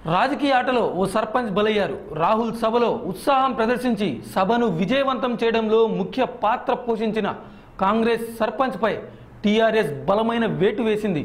రాజకీయ ఆటలో ఓ సర్పంచ్ బలయ్యారు రాహుల్ సభలో ఉత్సాహం ప్రదర్శించి సభను విజయవంతం చేయడంలో ముఖ్య పాత్ర పోషించిన కాంగ్రెస్ సర్పంచ్పై టీఆర్ఎస్ బలమైన వేటు వేసింది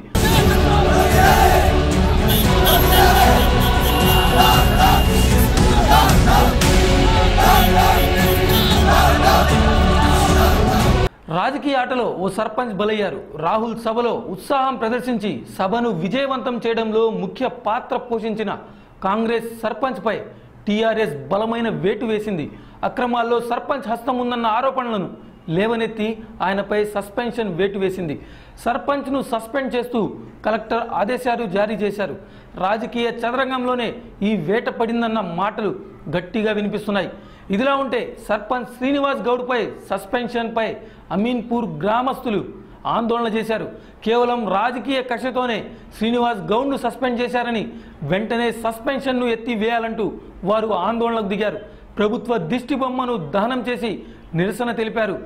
రాజకీయ ఆటలో ఓ సర్పంచ్ బలయ్యారు రాహుల్ సభలో ఉత్సాహం ప్రదర్శించి సభను విజయవంతం చేయడంలో ముఖ్య పాత్ర పోషించిన కాంగ్రెస్ సర్పంచ్పై టీఆర్ఎస్ బలమైన వేటు వేసింది అక్రమాల్లో సర్పంచ్ హస్తం ఉందన్న ఆరోపణలను లేవనెత్తి ఆయనపై సస్పెన్షన్ వేటు వేసింది సర్పంచ్ను సస్పెండ్ చేస్తూ కలెక్టర్ ఆదేశాలు జారీ చేశారు రాజకీయ చదరంగంలోనే ఈ వేట పడిందన్న మాటలు గట్టిగా వినిపిస్తున్నాయి ఇదిలా ఉంటే సర్పంచ్ శ్రీనివాస్ గౌడ్పై సస్పెన్షన్పై అమీన్పూర్ గ్రామస్తులు ఆందోళన చేశారు కేవలం రాజకీయ కక్షతోనే శ్రీనివాస్ గౌడ్ను సస్పెండ్ చేశారని వెంటనే సస్పెన్షన్ను ఎత్తివేయాలంటూ వారు ఆందోళనకు దిగారు ప్రభుత్వ దిష్టి బొమ్మను దహనం చేసి నిరసన తెలిపారు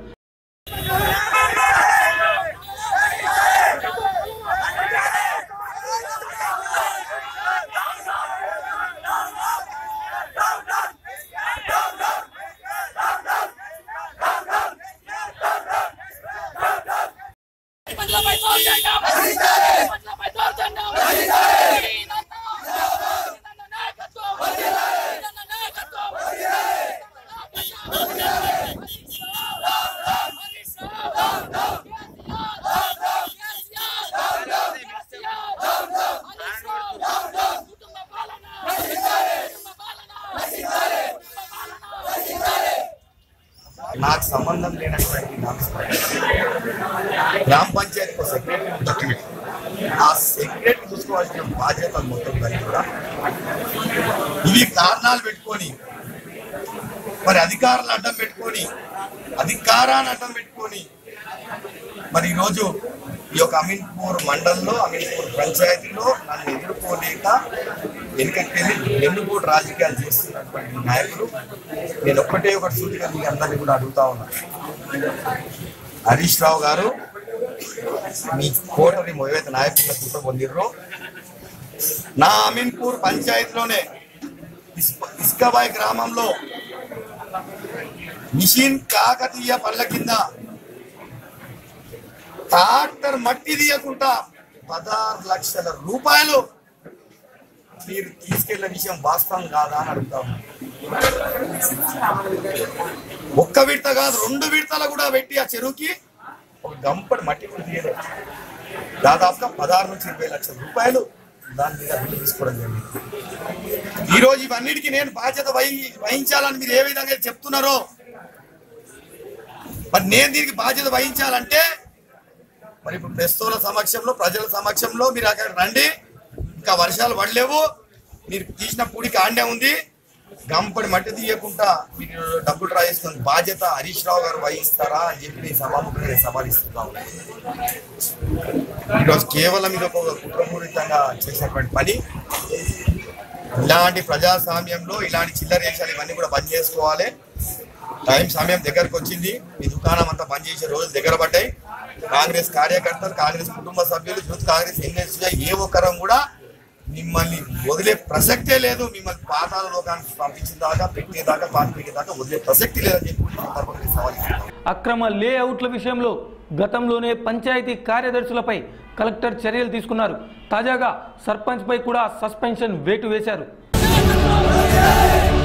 పండ్లపై దౌర్జన్యం పండ్లపై దౌర్జన్యం శ్రీనన్న శ్రీనన్న నాయకత్వం శ్రీనన్న నాయకత్వం హరీష్ రావు కుటుంబ పాలన కుటుంబ పాలన కుటుంబ పాలన నాకు సంబంధం లేనటువంటి నాకు గ్రామ పంచాయతీ సెక్రటరీ ఉంటుంది ఆ సెక్రటరీ చూసుకోవాల్సిన బాధ్యత మొత్తం దాన్ని కూడా ఇవి కారణాలు పెట్టుకొని మరి అధికారులను అడ్డం పెట్టుకొని అధికారాన్ని అడ్డం పెట్టుకొని మరి ఈరోజు ఈ యొక్క అమీన్పూర్ మండలంలో అమీన్పూర్ పంచాయతీలో నన్ను ఎదుర్కోలేక వెనుకకెళ్ళి వెన్నుపోటు రాజకీయాలు చేస్తున్నటువంటి నాయకులు నేను ఒక్కటే ఒకటి సూటిగా మీ అందరినీ కూడా అడుగుతా ఉన్నాను హరీష్ రావు గారు మీ కోటరి ఏవైతే నాయకుల కూట పొందిర్రో నా అమీన్పూర్ పంచాయతీలోనే ఇస్క- ఇస్కాబాయ్ గ్రామంలో మిషన్ కాకతీయ పళ్ళ కింద ట్రాక్టర్ మట్టి తీయకుండా పదహారు లక్షల రూపాయలు మీరు తీసుకెళ్లిన విషయం వాస్తవం కాదా అని అడుగుతా ఉన్నాను. ఒక్క విడత కాదు రెండు విడతలు కూడా పెట్టి ఆ చెరువుకి ఒక గంపడి మట్టి కూడా తీయలేదు దాదాపుగా పదహారు నుంచి ఇరవై లక్షల రూపాయలు దాని మీద బిల్లు తీసుకోవడం జరిగింది ఈ రోజు ఇవన్నిటికీ నేను బాధ్యత వహి వహించాలని మీరు ఏ విధంగా చెప్తున్నారో మరి నేను దీనికి బాధ్యత వహించాలంటే మరి ఇప్పుడు ప్రస్తుతుల సమక్షంలో ప్రజల సమక్షంలో మీరు అక్కడ రండి ఇంకా వర్షాలు పడలేవు మీరు తీసిన పూడికి ఆండే ఉంది గంపడి మట్టి తీయకుండా మీరు డబ్బులు డ్రా చేసుకున్న బాధ్యత హరీష్ రావు గారు వహిస్తారా అని చెప్పి నేను సభాముఖంగా నేను సవాలిస్తున్నా ఉన్నాను. ఈరోజు కేవలం ఇది ఒక కుట్రపూరితంగా చేసినటువంటి పని ఇలాంటి ప్రజాస్వామ్యంలో ఇలాంటి చిల్లర దేశాలు ఇవన్నీ కూడా బంద్ చేసుకోవాలి టైం సమయం దగ్గరకు వచ్చింది మీ దుకాణం అంతా బంద్ చేసే రోజులు దగ్గర పడ్డాయి కాంగ్రెస్ కార్యకర్తలు కాంగ్రెస్ కుటుంబ సభ్యులు యూత్ కాంగ్రెస్ ఎమ్మెల్సీగా ఏ ఒక్కరం కూడా మిమ్మల్ని వదిలే ప్రసక్తే లేదు మిమ్మల్ని పాతాల లోకానికి పంపించిన దాకా పెట్టేదాకా పాతి దాకా వదిలే ప్రసక్తి లేదని చెప్పి ఈ సందర్భంగా నేను సవాల్ చేస్తున్నాను. అక్రమ లేఅవుట్ల విషయంలో గతంలోనే పంచాయతీ కార్యదర్శులపై కలెక్టర్ చర్యలు తీసుకున్నారు తాజాగా సర్పంచ్పై కూడా సస్పెన్షన్ వేటు వేశారు